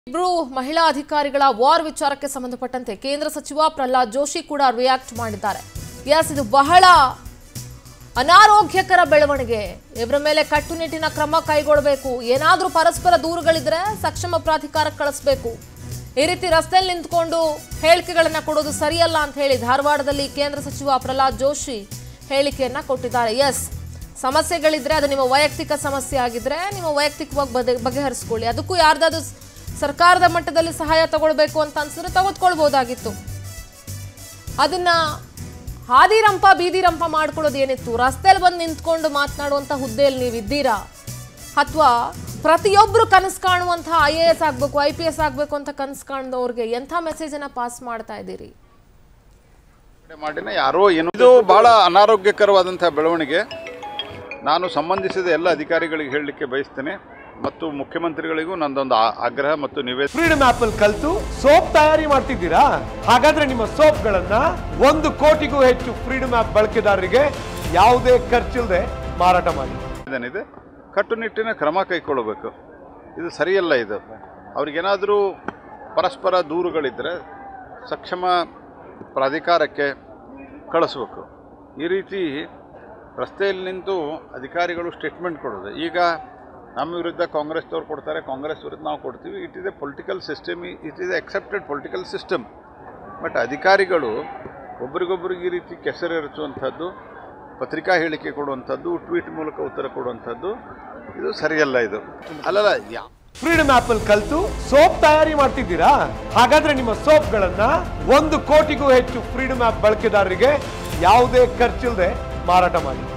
ಇಬ್ರು ಮಹಿಳಾ ಅಧಿಕಾರಿಗಳ ವಾರ್ ವಿಚಾರಕ್ಕೆ ಸಂಬಂಧಪಟ್ಟಂತೆ ಕೇಂದ್ರ ಸಚಿವ ಪ್ರಹ್ಲಾದ್ ಜೋಶಿ ಕೂಡ ರಿಯಾಕ್ಟ್ ಮಾಡಿದ್ದಾರೆ ಎಸ್ ಇದು ಬಹಳ ಅನಾರೋಗ್ಯಕರ ಬೆಳವಣಿಗೆ ಇವರ ಮೇಲೆ ಕಟ್ಟುನಿಟ್ಟಿನ ಕ್ರಮ ಕೈಗೊಳ್ಳಬೇಕು ಏನಾದರೂ ಪರಸ್ಪರ ದೂರುಗಳಿದ್ರೆ ಸಕ್ಷಮ ಪ್ರಾಧಿಕಾರಕ್ಕೆ ಕಳಿಸ್ಬೇಕು ಈ ರೀತಿ ರಸ್ತೆಯಲ್ಲಿ ನಿಂತ್ಕೊಂಡು ಹೇಳಿಕೆಗಳನ್ನ ಕೊಡೋದು ಸರಿಯಲ್ಲ ಅಂತ ಹೇಳಿ ಧಾರವಾಡದಲ್ಲಿ ಕೇಂದ್ರ ಸಚಿವ ಪ್ರಹ್ಲಾದ್ ಜೋಶಿ ಹೇಳಿಕೆಯನ್ನ ಕೊಟ್ಟಿದ್ದಾರೆ ಎಸ್ ಸಮಸ್ಯೆಗಳಿದ್ರೆ ಅದು ನಿಮ್ಮ ವೈಯಕ್ತಿಕ ಸಮಸ್ಯೆ ಆಗಿದ್ರೆ ನಿಮ್ಮ ವೈಯಕ್ತಿಕವಾಗಿ ಬಗೆ ಬಗೆಹರಿಸ್ಕೊಳ್ಳಿ ಅದಕ್ಕೂ ಯಾರ್ದಾದ್ರು ಸ್- ಸರ್ಕಾರದ ಮಟ್ಟದಲ್ಲಿ ಸಹಾಯ ತಗೊಳ್ಬೇಕು ಅಂತ ಅನ್ಸಿದ್ರೆ ತೆಗೆದುಕೊಳ್ಬಹುದಾಗಿತ್ತು ಅದನ್ನ ಹಾದಿರಂಪ ಬೀದಿರಂಪ ಮಾಡ್ಕೊಳ್ಳೋದು ಏನಿತ್ತು ರಸ್ತೆಯಲ್ಲಿ ಬಂದು ನಿಂತ್ಕೊಂಡು ಮಾತನಾಡುವಂಥ ಹುದ್ದೆಯಲ್ಲಿ ನೀವು ಇದ್ದೀರಾ ಅಥವಾ ಪ್ರತಿಯೊಬ್ಬರು ಕನಸು ಕಾಣುವಂತಹ ಐ ಎ ಎಸ್ ಆಗಬೇಕು ಐ ಪಿ ಎಸ್ ಆಗಬೇಕು ಅಂತ ಕನಸು ಕಾಣಿದವ್ರಿಗೆ ಎಂಥ ಮೆಸೇಜನ್ನು ಪಾಸ್ ಮಾಡ್ತಾ ಇದ್ದೀರಿ ಮಾಡಿನ ಯಾರೋ ಏನು ಇದು ಬಹಳ ಅನಾರೋಗ್ಯಕರವಾದಂಥ ಬೆಳವಣಿಗೆ ನಾನು ಸಂಬಂಧಿಸಿದ ಎಲ್ಲ ಅಧಿಕಾರಿಗಳಿಗೆ ಹೇಳಲಿಕ್ಕೆ ಬಯಸ್ತೇನೆ ಮತ್ತು ಮುಖ್ಯಮಂತ್ರಿಗಳಿಗೂ ನಂದೊಂದು ಆ- ಆಗ್ರಹ ಮತ್ತು ನಿವೇದನೆ ಫ್ರೀಡಮ್ ಆಪ್ ಅಲ್ಲಿ ಕಲ್ತು ಸೋಪ್ ತಯಾರಿ ಮಾಡ್ತಿದ್ದೀರಾ ಹಾಗಾದ್ರೆ ನಿಮ್ಮ ಸೋಪ್ಗಳನ್ನ ಒಂದು ಕೋಟಿಗೂ ಹೆಚ್ಚು ಫ್ರೀಡಮ್ ಆಪ್ ಬಳಕೆದಾರರಿಗೆ ಯಾವುದೇ ಖರ್ಚಿಲ್ಲದೆ ಮಾರಾಟ ಮಾಡಿ ಇದೆ ಕಟ್ಟುನಿಟ್ಟಿನ ಕ್ರಮ ಕೈಗೊಳ್ಳಬೇಕು ಇದು ಸರಿಯಲ್ಲ ಇದು ಅವ್ರಿಗೇನಾದರೂ ಪರಸ್ಪರ ದೂರುಗಳಿದ್ದರೆ ಸಕ್ಷಮ ಪ್ರಾಧಿಕಾರಕ್ಕೆ ಕಳಿಸ್ಬೇಕು ಈ ರೀತಿ ರಸ್ತೆಯಲ್ಲಿ ನಿಂತು ಅಧಿಕಾರಿಗಳು ಸ್ಟೇಟ್ಮೆಂಟ್ ಕೊಡೋದು ಈಗ ನಮ್ಮ ವಿರುದ್ಧ ಕಾಂಗ್ರೆಸ್ದವ್ರು ಕೊಡ್ತಾರೆ ಕಾಂಗ್ರೆಸ್ ವಿರುದ್ಧ ನಾವು ಕೊಡ್ತೀವಿ it is a political system it is accepted political system but ಅಧಿಕಾರಿಗಳು ಒಬ್ರಿಗೊಬ್ರಿಗೆ ಈ ರೀತಿ ಕೆಸರೆರಚುವಂಥದ್ದು ಪತ್ರಿಕಾ ಹೇಳಿಕೆ ಕೊಡುವಂಥದ್ದು ಟ್ವೀಟ್ ಮೂಲಕ ಉತ್ತರ ಕೊಡುವಂಥದ್ದು ಇದು ಸರಿಯಲ್ಲ ಇದು ಅಲ್ಲಲ್ಲ ಯಾ ಫ್ರೀಡಮ್ ಆಪ್ ಅಲ್ಲಿ ಕಲ್ತು ಸೋಪ್ ತಯಾರಿ ಮಾಡ್ತಿದ್ದೀರಾ ಹಾಗಾದ್ರೆ ನಿಮ್ಮ ಸೋಪ್ಗಳನ್ನ ಒಂದು ಕೋಟಿಗೂ ಹೆಚ್ಚು ಫ್ರೀಡಮ್ ಆಪ್ ಬಳಕೆದಾರರಿಗೆ ಯಾವುದೇ ಖರ್ಚಿಲ್ಲದೆ ಮಾರಾಟ ಮಾಡಿ